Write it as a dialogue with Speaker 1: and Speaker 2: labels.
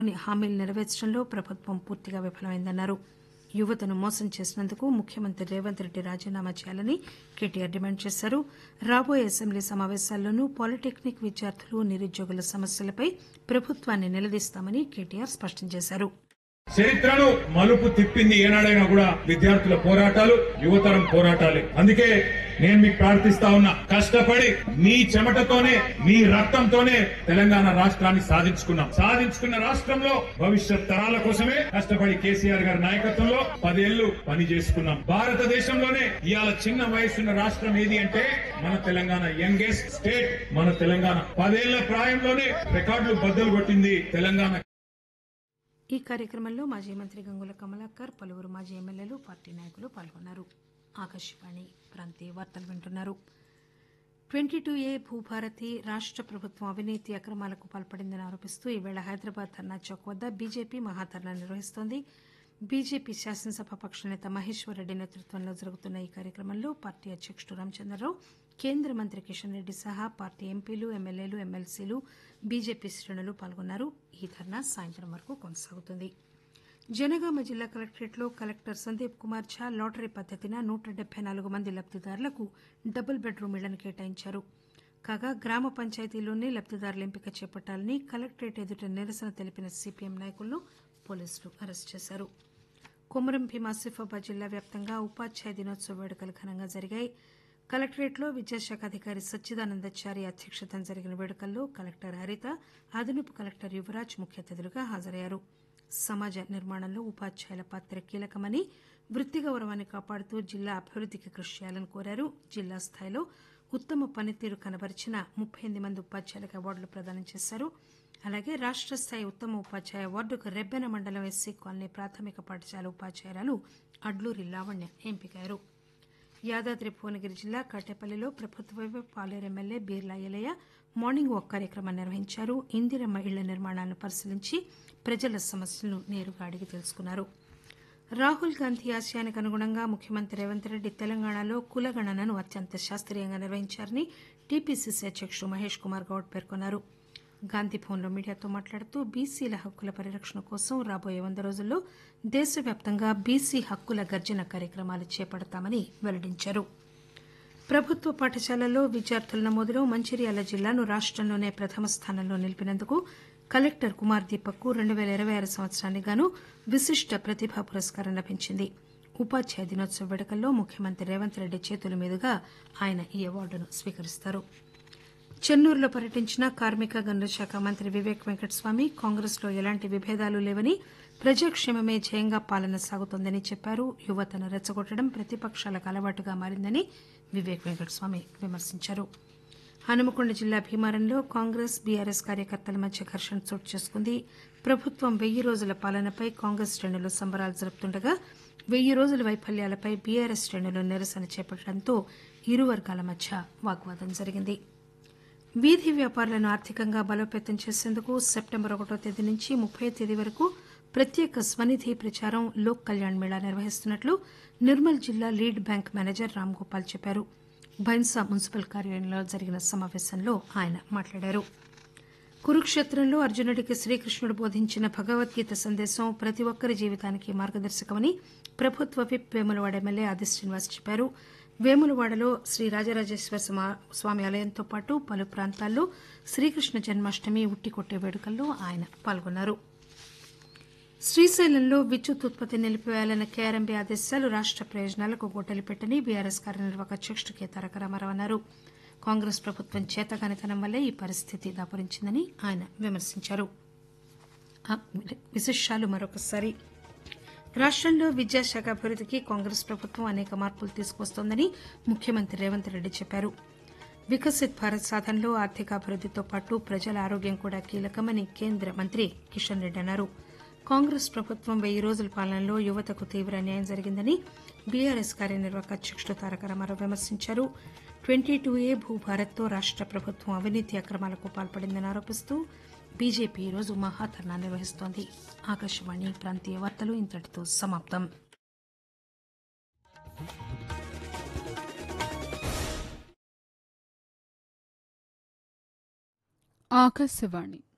Speaker 1: కొన్ని హామీలు నెరవేర్చడంలో ప్రభుత్వం పూర్తిగా విఫలమైందన్నారు యువతను మోసం చేసినందుకు ముఖ్యమంత్రి రేవంత్ రెడ్డి రాజీనామా చేయాలని కేటీఆర్ డిమాండ్ చేశారు రాబోయే అసెంబ్లీ సమావేశాల్లోనూ పాలిటెక్నిక్ విద్యార్థులు నిరుద్యోగుల సమస్యలపై ప్రభుత్వాన్ని నిలదీస్తామని కేటీఆర్ స్పష్టం చేశారు
Speaker 2: చరిత్రను మలుపు తిప్పింది ఏనాడైనా కూడా విద్యార్థుల పోరాటాలు యువతరం పోరాటాలే అందుకే నేను మీకు ప్రార్థిస్తా ఉన్నా కష్టపడి మీ చెమటతోనే మీ రక్తంతోనే తెలంగాణ రాష్ట్రాన్ని సాధించుకున్నాం సాధించుకున్న రాష్ట్రంలో భవిష్యత్ తరాల కోసమే కష్టపడి కేసీఆర్ గారి నాయకత్వంలో పదేళ్లు పని చేసుకున్నాం భారతదేశంలోనే ఇవాళ చిన్న వయసున్న రాష్ట్రం ఏది అంటే మన తెలంగాణ యంగెస్ట్ స్టేట్ మన తెలంగాణ పదేళ్ల ప్రాయంలోనే రికార్డులు బద్దలు కొట్టింది తెలంగాణ
Speaker 1: ఈ కార్యక్రమంలో మాజీ మంత్రి గంగుల కమలాకర్ పలువురు మాజీ ఎమ్మెల్యేలు పార్టీ నాయకులు పాల్గొన్నారు ఆకాశవాణి ప్రాంతీయ వార్తలు వింటున్నారు ట్వంటీ టూ ఏ భూభారతి రాష్ట ప్రభుత్వం అవినీతి అక్రమాలకు పాల్పడిందని ఆరోపిస్తూ ఈవేళ హైదరాబాద్ ధర్నా చౌక్ వద్ద బీజేపీ మహాధర్నా నిర్వహిస్తోంది బీజేపీ శాసనసభ పక్ష నేత మహేశ్వర్ రెడ్డి నేతృత్వంలో జరుగుతున్న ఈ కార్యక్రమంలో పార్టీ అధ్యకుడు రామచంద్రరావు కేంద్ర మంత్రి కిషన్ రెడ్డి సహా పార్టీ ఎంపీలు ఎమ్మెల్యేలు ఎమ్మెల్సీలు బీజేపీ శ్రేణులు పాల్గొన్నారు ఈ ధర్నా సాయంత్రం వరకు కొనసాగుతుంది జనగామ జిల్లా కలెక్టరేట్లో కలెక్టర్ సందీప్ కుమార్ ఝా లాటరీ పద్దతిన నూట డెబ్బై నాలుగు మంది లబ్దిదారులకు డబుల్ బెడ్రూమ్ ఇళ్లను కేటాయించారు కాగా గ్రామ పంచాయతీలోనే లబ్దిదారుల ఎంపిక చేపట్టాలని కలెక్టరేట్ ఎదుట నిరసన తెలిపిన సిపిఎం నాయకులను పోలీసులు అరెస్ట్ చేశారు కొమరం భీం ఆసిఫాబాద్ జిల్లా వ్యాప్తంగా ఉపాధ్యాయ దినోత్సవ వేడుకలు ఘనంగా జరిగాయి కలెక్టరేట్లో విద్యాశాఖ అధికారి సచ్చిదానందచారి అధ్యక్షతన జరిగిన వేడుకల్లో కలెక్టర్ హరిత అదనపు కలెక్టర్ యువరాజ్ ముఖ్య అతిథులుగా హాజరయ్యారు సమాజ నిర్మాణంలో ఉపాధ్యాయుల పాత్ర కీలకమని వృత్తి గౌరవాన్ని కాపాడుతూ జిల్లా అభివృద్దికి కృషి చేయాలని కోరారు జిల్లా స్థాయిలో ఉత్తమ పనితీరు కనబరిచిన ముప్పై ఎనిమిది మంది ఉపాధ్యాయులకు అవార్డులు ప్రదానం చేశారు అలాగే రాష్ట స్థాయి ఉత్తమ ఉపాధ్యాయ అవార్డుకు రెబ్బెన మండలం ఎస్సీ కాలనీ ప్రాథమిక పాఠశాల ఉపాధ్యాయురాలు అడ్లూరి లావణ్య ఎంపికయ్యారు యాదాద్రి భువనగిరి జిల్లా కాటేపల్లిలో ప్రభుత్వ వైపు Paleru MLA Beerla Ilaiah morning walk కార్యక్రమం నిర్వహించారు ఇందిరమ్మ ఇళ్ల నిర్మాణాలను పరిశీలించి ప్రజల సమస్యలను నేరుగా అడిగి తెలుసుకున్నారు రాహుల్ గాంధీ ఆశయానికి అనుగుణంగా ముఖ్యమంత్రి రేవంత్ రెడ్డి తెలంగాణలో కులగణనను అత్యంత శాస్త్రీయంగా నిర్వహించారని టీపీసీసీ అధ్యకుడు మహేష్ కుమార్ గౌడ్ పేర్కొన్నారు గాంధీ భవన్లో మీడియాతో మాట్లాడుతూ బీసీల హక్కుల పరిరక్షణ కోసం రాబోయే వంద రోజుల్లో దేశవ్యాప్తంగా బీసీ హక్కుల గర్జన కార్యక్రమాలు చేపడతామని వెల్లడించారు ప్రభుత్వ పాఠశాలల్లో విద్యార్థుల నమోదులో మంచిర్యాల జిల్లాను రాష్టంలోనే ప్రథమ స్థానంలో నిలిపినందుకు కలెక్టర్ కుమార్ దీపక్ కు రెండు పేల ఇరవై ఆరు సంవత్సరానికి గాను విశిష్ట ప్రతిభా పురస్కారం లభించింది ఉపాధ్యాయ దినోత్సవ వేడుకల్లో ముఖ్యమంత్రి రేవంత్ రెడ్డి చేతుల మీదుగా ఆయన ఈ అవార్డును స్వీకరిస్తారు చెన్నూరులో పర్యటించిన కార్మిక గనుల శాఖ మంత్రి వివేక్ వెంకటస్వామి కాంగ్రెస్ లో ఎలాంటి విభేదాలు లేవని ప్రజాక్షేమమే ధ్యేయంగా పాలన సాగుతోందని చెప్పారు యువతను రెచ్చగొట్టడం ప్రతిపక్షాలకు అలవాటుగా మారిందని వివేక్ వెంకటస్వామి విమర్శించారు హనుమకొండ జిల్లా భీమారంలో కాంగ్రెస్ బీఆర్ఎస్ కార్యకర్తల మధ్య ఘర్షణ చోటు చేసుకుంది ప్రభుత్వం వెయ్యి రోజుల పాలనపై కాంగ్రెస్ శ్రేణులు సంబరాలు జరుపుతుండగా వెయ్యి రోజుల వైఫల్యాలపై బీఆర్ఎస్ శ్రేణులు నిరసన చేపట్టడంతో ఇరు వర్గాల మధ్య వాగ్వాదం జరిగింది వీధి వ్యాపారులను ఆర్థికంగా బలోపేతం చేసేందుకు సెప్టెంబర్ ఒకటో తేదీ నుంచి ముప్పై తేదీ వరకు ప్రత్యేక స్వనిధి ప్రచారం లోక్ కళ్యాణ్ మేళా నిర్వహిస్తున్నట్లు నిర్మల్ జిల్లా lead bank manager Ram Gopal చెప్పారు బైన్సా మున్సిపల్ కార్యాలయంలో జరిగిన సమావేశంలో ఆయన మాట్లాడారు కురుక్షేత్రంలో అర్జునుడికి శ్రీకృష్ణుడు బోధించిన భగవద్గీత సందేశం ప్రతి ఒక్కరి జీవితానికి మార్గదర్శకమని ప్రభుత్వ విప్ వేములవాడ ఎమ్మెల్యే ఆది శ్రీనివాస్ చెప్పారు వేములవాడలో శ్రీ రాజరాజేశ్వర స్వామి ఆలయంతో పాటు పలు ప్రాంతాల్లో శ్రీకృష్ణ జన్మాష్టమి ఉట్టికొట్టే వేడుకల్లో ఆయన పాల్గొన్నారు శ్రీశైలంలో విద్యుత్ ఉత్పత్తి నిలిపివేయాలన్న కేఆర్ఎంబీ ఆదేశాలు రాష్ట ప్రయోజనాలకు గొడ్డలి పెట్టని బీఆర్ఎస్ కార్యనిర్వాహక అధ్యకుడు కె తారక రామారావు అన్నారు కాంగ్రెస్ ప్రభుత్వం చేతగానితనం వల్లే ఈ పరిస్థితి దాపురించిందని ఆయన విమర్శించారు విశేషాలు మరొకసారి రాష్టంలో విద్యాశాఖ అభివృద్దికి కాంగ్రెస్ ప్రభుత్వం అనేక మార్పులు తీసుకొస్తోందని ముఖ్యమంత్రి రేవంత్ రెడ్డి చెప్పారు వికసిత్ భారత్ సాధనలో ఆర్థికాభివృద్దితో పాటు ప్రజల ఆరోగ్యం కూడా కీలకమని కేంద్ర మంత్రి కిషన్ రెడ్డి అన్నారు కాంగ్రెస్ ప్రభుత్వం వెయ్యి రోజుల పాలనలో యువతకు తీవ్ర అన్యాయం జరిగిందని బీఆర్ఎస్ కార్యనిర్వాహక అధ్యకుడు తారక రామారావు విమర్శించారు ట్వంటీ టూ ఏ భూభారత్తో రాష్ట ప్రభుత్వం అవినీతి అక్రమాలకు పాల్పడిందని ఆరోపిస్తూ బీజేపీ ఈరోజు మహాధర్నా నిర్వహిస్తోంది ఆకాశవాణి ప్రాంతీయ వార్తలు ఇంతటితో సమాప్తం
Speaker 3: ఆకాశవాణి